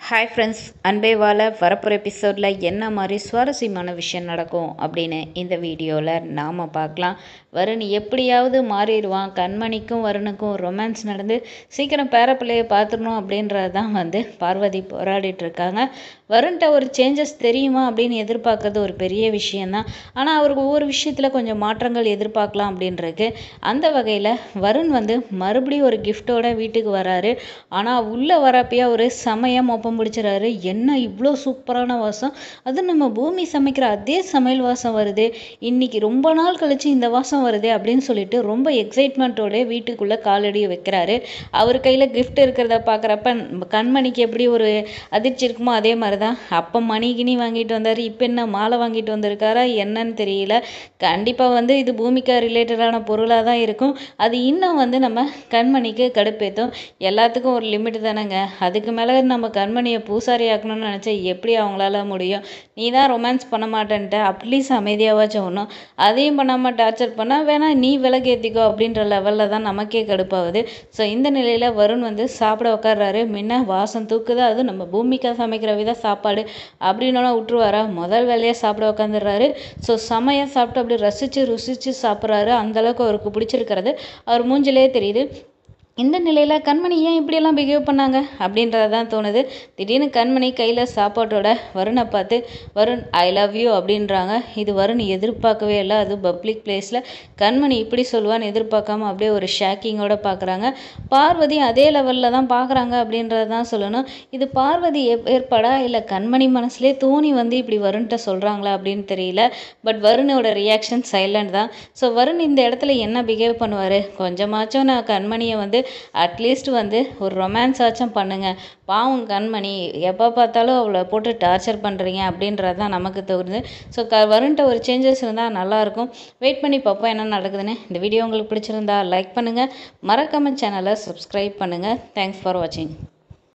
hi friends அன்பே வாழ வரப்போகிற எபிசோடில் என்ன மாதிரி சுவாரஸ்யமான விஷயம் நடக்கும் அப்படின்னு இந்த வீடியோவில் நாம் பார்க்கலாம் வருண் எப்படியாவது மாறிடுவான் கண்மணிக்கும் வருணுக்கும் ரொமான்ஸ் நடந்து சீக்கிரம் பேரப்பிள்ளையை பார்த்துடணும் அப்படின்றது தான் வந்து பார்வதி போராடிட்டு இருக்காங்க வருண்கிட்ட ஒரு சேஞ்சஸ் தெரியுமா அப்படின்னு எதிர்பார்க்கறது ஒரு பெரிய விஷயந்தான் ஆனால் அவருக்கு ஒவ்வொரு விஷயத்தில் கொஞ்சம் மாற்றங்கள் எதிர்பார்க்கலாம் அப்படின்றது அந்த வகையில் வருண் வந்து மறுபடியும் ஒரு கிஃப்டோட வீட்டுக்கு வராரு ஆனால் உள்ளே வரப்பையா ஒரு சமயம் மொப்பம் பிடிச்சிறாரு என்ன இவ்வளோ சூப்பரான வாசம் அது நம்ம பூமி சமைக்கிற அதே சமையல் வாசம் வருது இன்னைக்கு ரொம்ப நாள் கழிச்சு இந்த வாசம் வருதே அப்படின்னு சொல்லிட்டு ரொம்ப எக்ஸைட்மெண்ட்டோட வீட்டுக்குள்ளே காலடி வைக்கிறாரு அவர் கையில் gift இருக்கிறத பார்க்குறப்ப கண்மணிக்கு எப்படி ஒரு அதிர்ச்சி இருக்குமோ அதே மாதிரி தான் அப்போ மணி கிணி வாங்கிட்டு வந்தார் இப்போ என்ன மாலை வாங்கிட்டு வந்திருக்காரா என்னன்னு தெரியல கண்டிப்பாக வந்து இது பூமிக்கா ரிலேட்டடான பொருளாக தான் இருக்கும் அது இன்னும் வந்து நம்ம கண்மணிக்கு கடுப்பேற்றும் எல்லாத்துக்கும் ஒரு லிமிட் தானேங்க அதுக்கு மேலே நம்ம கண்மணியை பூசாரி ஆக்கணும்னு நினச்சா எப்படி அவங்களால முடியும் நீ தான் ரொமான்ஸ் பண்ண மாட்டேன்ட்ட அட்லீஸ்ட் அமைதியாவாச்சும் ஒன்றும் அதையும் பண்ணாமல் டார்ச்சர் பண்ணால் வேணா நீ விலகு ஏற்றிக்கோ அப்படின்ற லெவலில் தான் நமக்கே கடுப்பாகுது ஸோ இந்த நிலையில் வருண் வந்து சாப்பிட உட்கார்றாரு முன்ன வாசம் தூக்குது அது நம்ம பூமிக்கா சமைக்கிற வித சாப்பாடு அப்படின்னோட விட்டுருவாரா முதல் வேலையாக சாப்பிட உட்காந்துடுறாரு ஸோ செமையாக சாப்பிட்டு அப்படி ரசித்து ருசித்து சாப்பிட்றாரு அந்தளவுக்கு அவருக்கு பிடிச்சிருக்கிறது அவர் மூஞ்சிலே தெரியுது இந்த நிலையில் கண்மணி ஏன் இப்படியெல்லாம் பிஹேவ் பண்ணாங்க அப்படின்றது தான் தோணுது திடீர்னு கண்மணி கையில் சாப்பாட்டோட வருணை பார்த்து வருண் ஐ லவ் யூ அப்படின்றாங்க இது வருண் எதிர்பார்க்கவே இல்லை அது பப்ளிக் பிளேஸில் கண்மணி இப்படி சொல்லுவான்னு எதிர்பார்க்காம அப்படியே ஒரு ஷாக்கிங்கோட பார்க்குறாங்க பார்வதி அதே லெவலில் தான் பார்க்குறாங்க அப்படின்றது தான் சொல்லணும் இது பார்வதி எப் ஏற்பாடா இல்லை கண்மணி மனசுலேயே தோணி வந்து இப்படி வருண்கிட்ட சொல்கிறாங்களா அப்படின்னு தெரியல பட் வருணோட ரியாக்ஷன் சைலண்ட் தான் ஸோ வருண் இந்த இடத்துல என்ன பிஹேவ் பண்ணுவார் கொஞ்சமாச்சும் நான் கண்மணியை வந்து அட்லீஸ்ட் வந்து ஒரு ரொமான்ஸ் ஆச்சும் பண்ணுங்க பாவம் கண்மணி எப்போ பார்த்தாலும் அவளை போட்டு டார்ச்சர் பண்ணுறீங்க அப்படின்றது தான் நமக்கு தோணுது ஸோ க வருண்ட்ட ஒரு சேஞ்சஸ் இருந்தால் நல்லாயிருக்கும் வெயிட் பண்ணி பார்ப்போம் என்ன நடக்குதுன்னு இந்த வீடியோ உங்களுக்கு பிடிச்சிருந்தா லைக் பண்ணுங்கள் மறக்காம சேனலை சப்ஸ்கிரைப் பண்ணுங்கள் தேங்க்ஸ் ஃபார் வாட்சிங்